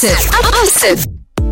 Asif. Asif.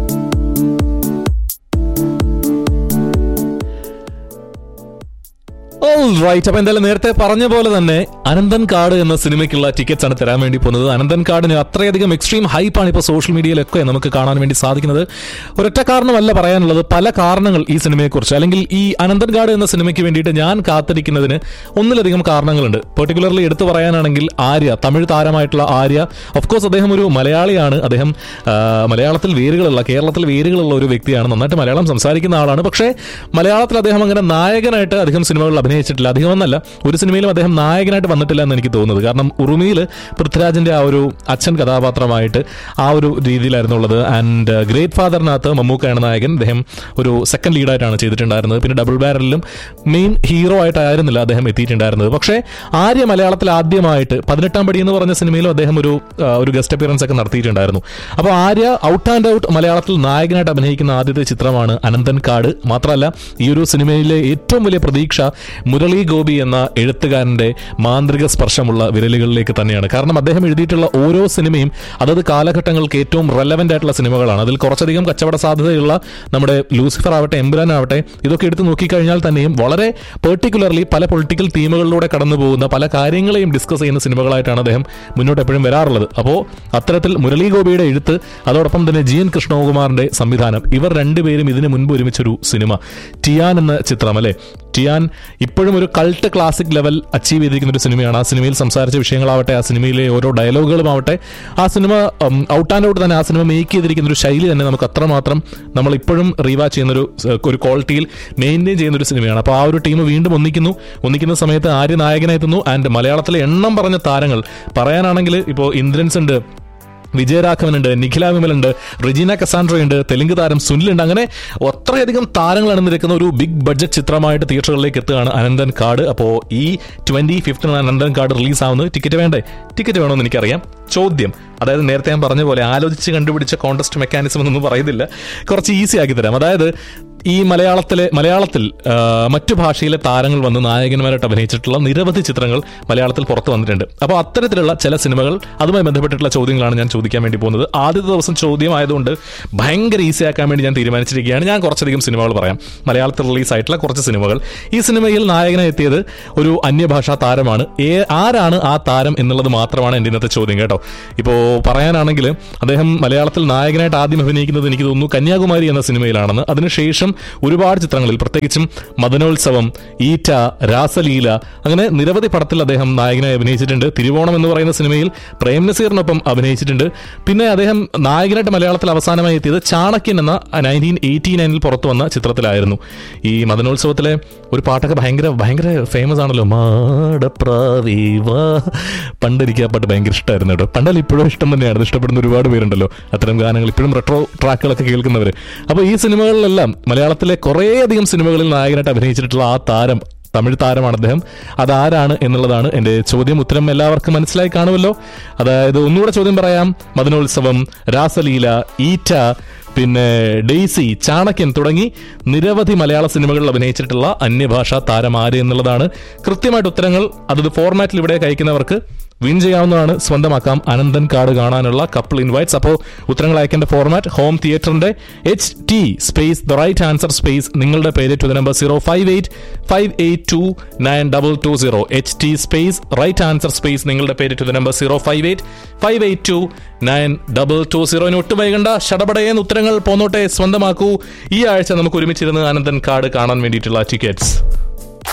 Right അപ്പൊ എന്തായാലും നേരത്തെ പറഞ്ഞ പോലെ തന്നെ അനന്തൻ കാട് എന്ന സിനിമയ്ക്കുള്ള ടിക്കറ്റ്സ് ആണ് തരാൻ വേണ്ടി പോകുന്നത് അനന്തൻ കാടിന് അത്രയധികം എക്സ്ട്രീം ഹൈപ്പാണ് ഇപ്പോൾ സോഷ്യൽ മീഡിയയിലൊക്കെ നമുക്ക് കാണാൻ വേണ്ടി സാധിക്കുന്നത് ഒരൊറ്റ കാരണമല്ല പറയാനുള്ളത് പല കാരണങ്ങൾ ഈ സിനിമയെക്കുറിച്ച് അല്ലെങ്കിൽ ഈ അനന്തൻ കാട് എന്ന സിനിമയ്ക്ക് വേണ്ടിയിട്ട് ഞാൻ കാത്തിരിക്കുന്നതിന് ഒന്നിലധികം കാരണങ്ങളുണ്ട് പെർട്ടിക്കുലർലി എടുത്തു പറയാനാണെങ്കിൽ ആര്യ തമിഴ് താരമായിട്ടുള്ള ആര്യ ഓഫ്കോഴ്സ് അദ്ദേഹം ഒരു മലയാളിയാണ് അദ്ദേഹം ആ, മലയാളത്തിൽ വേരുകളുള്ള കേരളത്തിൽ വേരുകളുള്ള ഒരു വ്യക്തിയാണ് നന്നായിട്ട് മലയാളം സംസാരിക്കുന്ന ആളാണ് പക്ഷേ മലയാളത്തിൽ അദ്ദേഹം അങ്ങനെ നായകനായിട്ട് അധികം സിനിമകളിൽ അഭിനയിച്ചിട്ടില്ല അധികം എന്നല്ല ഒരു സിനിമയിലും അദ്ദേഹം നായകനായിട്ട് വന്നിട്ടില്ല എന്ന് എനിക്ക് തോന്നുന്നത് കാരണം ഉറുമിയിൽ പൃഥ്വിരാജിന്റെ ആ ഒരു അച്ഛൻ കഥാപാത്രമായിട്ട് ആ ഒരു രീതിയിലായിരുന്നു ഉള്ളത് ആൻഡ് ഗ്രേറ്റ് ഫാദറിനകത്ത് മമ്മൂക്കയാണ് നായകൻ അദ്ദേഹം ഒരു സെക്കൻഡ് ലീഡായിട്ടാണ് ചെയ്തിട്ടുണ്ടായിരുന്നത് പിന്നെ ഡബിൾ ബാരലിലും മെയിൻ ഹീറോ ആയിട്ടായിരുന്നില്ല അദ്ദേഹം എത്തിയിട്ടുണ്ടായിരുന്നത് പക്ഷേ ആര്യ മലയാളത്തിൽ ആദ്യമായിട്ട് പതിനെട്ടാം പടി എന്ന് പറഞ്ഞ സിനിമയിലും അദ്ദേഹം ഒരു ആ, ഒരു ഗസ്റ്റ് അപ്പിയറൻസ് ഒക്കെ നടത്തിയിട്ടുണ്ടായിരുന്നു അപ്പോൾ ആര്യ ഔട്ട് ആൻഡ് ഔട്ട് മലയാളത്തിൽ നായകനായിട്ട് അഭിനയിക്കുന്ന ആദ്യത്തെ ചിത്രമാണ് അനന്തൻ കാട് മാത്രമല്ല ഈ ഒരു സിനിമയിലെ ഏറ്റവും വലിയ പ്രതീക്ഷ മുരളി ഗോപി എന്ന എഴുത്തുകാരന്റെ മാന്ത്രിക സ്പർശമുള്ള വിരലുകളിലേക്ക് തന്നെയാണ് കാരണം അദ്ദേഹം എഴുതിയിട്ടുള്ള ഓരോ സിനിമയും അതത് കാലഘട്ടങ്ങൾക്ക് ഏറ്റവും റെലവെന്റ് ആയിട്ടുള്ള സിനിമകളാണ് അതിൽ കുറച്ചധികം കച്ചവട സാധ്യതയുള്ള നമ്മുടെ ലൂസിഫർ ആവട്ടെ എംബുരാൻ ആവട്ടെ ഇതൊക്കെ എടുത്ത് നോക്കിക്കഴിഞ്ഞാൽ തന്നെയും വളരെ പെർട്ടിക്കുലർലി പല പൊളിറ്റിക്കൽ തീമുകളിലൂടെ കടന്നു പോകുന്ന പല കാര്യങ്ങളെയും ഡിസ്കസ് ചെയ്യുന്ന സിനിമകളായിട്ടാണ് അദ്ദേഹം മുന്നോട്ട് എപ്പോഴും വരാറുള്ളത് അപ്പോൾ അത്തരത്തിൽ മുരളി ഗോപിയുടെ എഴുത്ത് അതോടൊപ്പം തന്നെ ജി എൻ കൃഷ്ണകുമാറിന്റെ സംവിധാനം ഇവർ രണ്ടുപേരും ഇതിനു മുൻപ് ഒരുമിച്ചൊരു സിനിമ ടിയാൻ എന്ന ചിത്രം അല്ലെ ടിയാൻ ഇപ്പോഴും ഒരു കൾട്ട് ക്ലാസിക് ലെവൽ അച്ചീവ് ചെയ്തിരിക്കുന്ന ഒരു സിനിമയാണ് ആ സിനിമയിൽ സംസാരിച്ച വിഷയങ്ങളാവട്ടെ ആ സിനിമയിലെ ഓരോ ഡയലോഗുകളും ആവട്ടെ ആ സിനിമ ഔട്ട് ആൻഡ് ഔട്ട് തന്നെ ആ സിനിമ മേക്ക് ചെയ്തിരിക്കുന്ന ഒരു ശൈലി തന്നെ നമുക്ക് അത്രമാത്രം നമ്മൾ ഇപ്പോഴും റീവാച്ച് ചെയ്യുന്ന ഒരു ഏഹ്, ഒരു ക്വാളിറ്റിയിൽ മെയിൻറ്റെയിൻ ചെയ്യുന്ന ഒരു സിനിമയാണ് അപ്പോൾ ആ ഒരു ടീം വീണ്ടും ഒന്നിക്കുന്നു ഒന്നിക്കുന്ന സമയത്ത് ആര്യ നായകനെത്തുന്നു ആൻഡ് മലയാളത്തിലെ എണ്ണം പറഞ്ഞ താരങ്ങൾ പറയാനാണെങ്കിൽ ഇപ്പോൾ ഇന്ദ്രൻസ് ഉണ്ട് വിജയരാഘവനുണ്ട് നിഖില വിമലുണ്ട് റിജീന കസാൻഡ്രോ ഉണ്ട് തെലുങ്ക് താരം സുനിലുണ്ട് അങ്ങനെ അത്രയധികം താരങ്ങൾ അണിനിരക്കുന്ന ഒരു ബിഗ് ബഡ്ജറ്റ് ചിത്രമായിട്ട് തിയേറ്ററുകളിലേക്ക് എത്തുകയാണ് അനന്തൻ കാർഡ് അപ്പോൾ ഈ ട്വന്റി ഫിഫ്റ്റിന് അനന്തൻ കാർഡ് റിലീസ് ആവുന്നത് ടിക്കറ്റ് വേണ്ടേ ടിക്കറ്റ് വേണമെന്ന് എനിക്കറിയാം ചോദ്യം അതായത് നേരത്തെ ഞാൻ പറഞ്ഞ പോലെ ആലോചിച്ച് കണ്ടുപിടിച്ച കോൺടെസ്റ്റ് മെക്കാനിസം എന്നൊന്നും പറയുന്നില്ല കുറച്ച് ഈസി ആക്കി തരാം അതായത് ഈ മലയാളത്തിലെ മലയാളത്തിൽ ആ, മറ്റു ഭാഷയിലെ താരങ്ങൾ വന്ന് നായകന്മാരായിട്ട് അഭിനയിച്ചിട്ടുള്ള നിരവധി ചിത്രങ്ങൾ മലയാളത്തിൽ പുറത്തു വന്നിട്ടുണ്ട് അപ്പോൾ അത്തരത്തിലുള്ള ചില സിനിമകൾ അതുമായി ബന്ധപ്പെട്ടിട്ടുള്ള ചോദ്യങ്ങളാണ് ഞാൻ ചോദിക്കാൻ വേണ്ടി പോകുന്നത് ആദ്യത്തെ ദിവസം ചോദ്യം ആയതുകൊണ്ട് ഭയങ്കര ഈസി ആക്കാൻ വേണ്ടി ഞാൻ തീരുമാനിച്ചിരിക്കുകയാണ് ഞാൻ കുറച്ചധികം സിനിമകൾ പറയാം മലയാളത്തിൽ റിലീസ് ആയിട്ടുള്ള കുറച്ച് സിനിമകൾ ഈ സിനിമയിൽ നായകനായി എത്തിയത് ഒരു അന്യഭാഷാ താരമാണ് ഏ- ആരാണ് ആ താരം എന്നുള്ളത് മാത്രമാണ് എൻ്റെ ഇന്നത്തെ ചോദ്യം കേട്ടോ ഇപ്പോൾ പറയാനാണെങ്കിൽ അദ്ദേഹം മലയാളത്തിൽ നായകനായിട്ട് ആദ്യം അഭിനയിക്കുന്നത് എനിക്ക് തോന്നുന്നു കന്യാകുമാരി എന്ന സിനിമയിലാണെന്ന് അതിനുശേഷം ഒരുപാട് ചിത്രങ്ങളിൽ പ്രത്യേകിച്ചും മദനോത്സവം ഈറ്റ രാസലീല അങ്ങനെ നിരവധി പടത്തിൽ അദ്ദേഹം നായകനായി അഭിനയിച്ചിട്ടുണ്ട് തിരുവോണം എന്ന് പറയുന്ന സിനിമയിൽ പ്രേം നസീറിനൊപ്പം അഭിനയിച്ചിട്ടുണ്ട് പിന്നെ അദ്ദേഹം നായകനായിട്ട് മലയാളത്തിൽ അവസാനമായി എത്തിയത് ചാണക്യൻ എന്ന നയൻറ്റീൻ എയ്റ്റി നയനിൽ പുറത്തു വന്ന ചിത്രത്തിലായിരുന്നു ഈ മദനോത്സവത്തിലെ ഒരു പാട്ടൊക്കെ ഭയങ്കര ഭയങ്കര ഫേമസ് ആണല്ലോ മാടപ്രാവി വാ പണ്ട് എനിക്ക് ആ പാട്ട് ഭയങ്കര ഇഷ്ടമായിരുന്നു കേട്ടോ പണ്ടല്ല ഇപ്പോഴും ഇഷ്ടം തന്നെയാണ് ഇത് ഇഷ്ടപ്പെടുന്ന ഒരുപാട് പേരുണ്ടല്ലോ അത്തരം ഗാനങ്ങൾ ഇപ്പോഴും റെട്രോ ട്രാക്കുകളൊക്കെ കേൾക്കുന്നവർ അപ്പോൾ ഈ സിനിമകളിലെല്ലാം മലയാളത്തിലെ കുറേയധികം സിനിമകളിൽ നായകനായിട്ട് അഭിനയിച്ചിട്ടുള്ള ആ താരം തമിഴ് താരമാണ് അദ്ദേഹം അതാരാണ് എന്നുള്ളതാണ് എൻ്റെ ചോദ്യം ഉത്തരം എല്ലാവർക്കും മനസ്സിലായി കാണുമല്ലോ അതായത് ഒന്നുകൂടെ ചോദ്യം പറയാം മദനോത്സവം രാസലീല ഈറ്റ പിന്നെ ഡെയ്സി ചാണക്യൻ തുടങ്ങി നിരവധി മലയാള സിനിമകളിൽ അഭിനയിച്ചിട്ടുള്ള അന്യഭാഷാ താരം ആര് എന്നുള്ളതാണ് കൃത്യമായിട്ട് ഉത്തരങ്ങൾ അതത് ഫോർമാറ്റിൽ ഇവിടെ അയക്കുന്നവർക്ക് വിൻ ചെയ്യാവുന്നതാണ് സ്വന്തമാക്കാം അനന്തൻ കാർഡ് കാണാനുള്ള കപ്പിൾ ഇൻവൈറ്റ്സ് അപ്പോൾ ഉത്തരങ്ങൾ അയക്കേണ്ട ഫോർമാറ്റ് ഹോം തിയേറ്ററിന്റെ H T space the right answer space നിങ്ങളുടെ പേര് to the number zero five eight five eight two nine double two zero H T space right answer space നിങ്ങളുടെ പേര് to the number zero five eight five eight two nine double two സീറോന് ഒട്ടും വൈകണ്ട ഷടപടയെന്ന് ഉത്തരങ്ങൾ പോന്നോട്ടെ സ്വന്തമാക്കൂ ഈ ആഴ്ച നമുക്ക് ഒരുമിച്ചിരുന്ന് അനന്തൻ കാർഡ് കാണാൻ വേണ്ടിയിട്ടുള്ള ടിക്കറ്റ്സ്